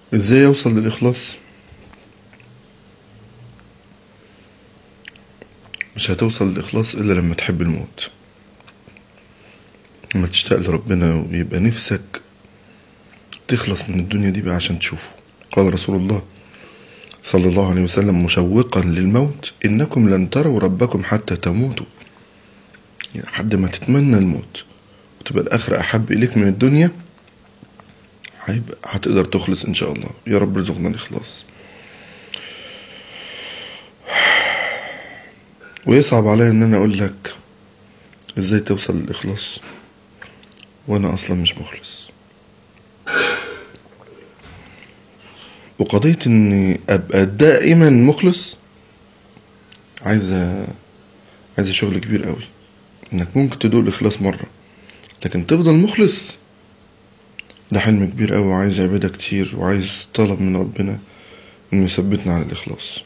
ازاي اوصل للاخلاص مش هتوصل للاخلاص الا لما تحب الموت لما تشتاق لربنا ويبقى نفسك تخلص من الدنيا دي بقى عشان تشوفه قال رسول الله صلى الله عليه وسلم مشوقا للموت انكم لن تروا ربكم حتى تموتوا يعني حد ما تتمنى الموت وتبقى الاخره احب اليك من الدنيا هيبقى هتقدر تخلص ان شاء الله يا رب ارزقنا الاخلاص ويصعب عليا ان انا اقول لك ازاي توصل للاخلاص وانا اصلا مش مخلص وقضية اني ابقى دائما مخلص عايزة عايزة شغل كبير قوي انك ممكن تدوق الاخلاص مرة لكن تفضل مخلص ده حلم كبير قوي وعايز عبادة كتير وعايز طلب من ربنا انه يثبتنا على الاخلاص